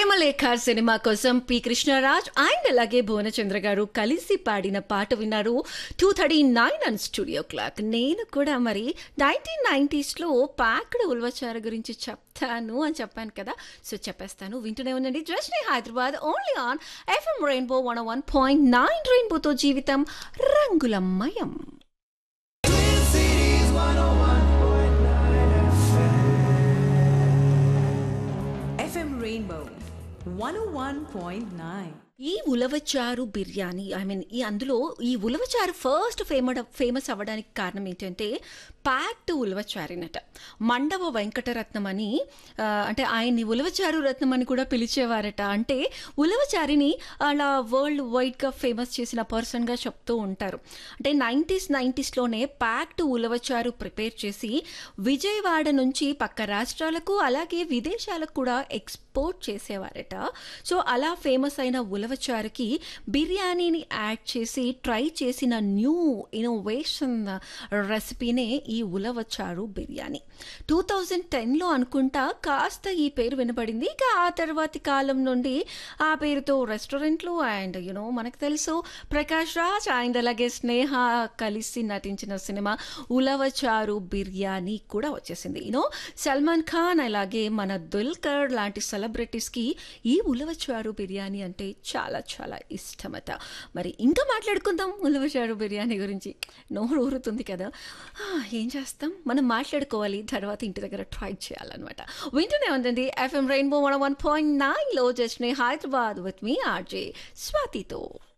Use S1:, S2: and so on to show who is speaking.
S1: ప్రేమలేఖ సినిమా కోసం P Krishnaraj and అలాగే భువనచంద్ర గారు కలిసి పాడిన పాట విన్నారు two thirty nine and studio clock నేను కూడా మరి నైన్టీన్ నైంటీస్లో ప్యాక్డ్ ఉల్వచార గురించి చెప్తాను అని చెప్పాను కదా సో చెప్పేస్తాను వింటూనే ఉండండి just Hyderabad only on FM rainbow one one point nine రెయిన్బోతో జీవితం రంగులమయం
S2: FM Rainbow 101.9.
S1: ఈ ఉలవచారు బిర్యానీ ఐ మీన్ ఈ అందులో ఈ ఉలవచారు ఫస్ట్ ఫేమడ్ ఫేమస్ అవ్వడానికి కారణం ఏంటంటే ప్యాక్డ్ ఉలవచారినట మండవ వెంకటరత్నం అని ఆ, అంటే ఆయన్ని ఉలవచారు రత్నం అని కూడా పిలిచేవారట అంటే ఉలవచారిని అలా వరల్డ్ వైడ్గా ఫేమస్ చేసిన పర్సన్గా చెప్తూ ఉంటారు అంటే నైంటీస్ నైంటీస్లోనే ప్యాక్డ్ ఉలవచారు ప్రిపేర్ చేసి విజయవాడ నుంచి పక్క రాష్ట్రాలకు అలాగే విదేశాలకు కూడా ఎక్స్పోర్ట్ చేసేవారట సో అలా ఫేమస్ అయిన ఉలవచారుకి బిర్యానీని యాడ్ చేసి ట్రై చేసిన న్యూ ఇన్నోవేషన్ రెసిపీనే ఈ ఉలవచారు బిర్యానీ టూ థౌజండ్ టెన్లో అనుకుంటా కాస్త ఈ పేరు వినపడింది ఇక ఆ తర్వాతి కాలం నుండి ఆ పేరుతో రెస్టారెంట్లు అండ్ యునో మనకు తెలుసు ప్రకాష్ రాజ్ అండ్ అలాగే స్నేహ కలిసి నటించిన సినిమా ఉలవచారు బిర్యానీ కూడా వచ్చేసింది యూనో సల్మాన్ ఖాన్ అలాగే మన దుల్కర్ లాంటి సెలబ్రిటీస్కి ఈ ఉలవచారు బిర్యానీ అంటే చాలా చాలా ఇష్టమట మరి ఇంకా మాట్లాడుకుందాం ఉలవచారు బిర్యానీ గురించి నోరు ఊరుతుంది కదా ఆ, ఏం చేస్తాం మనం మాట్లాడుకోవాలి తర్వాత ఇంటి దగ్గర ట్రై చేయాలన్నమాట వింటూనే ఉందండి FM rainbow one one point నైన్లో జస్ట్ హైదరాబాద్ విత్ మీ ఆర్జే స్వాతితో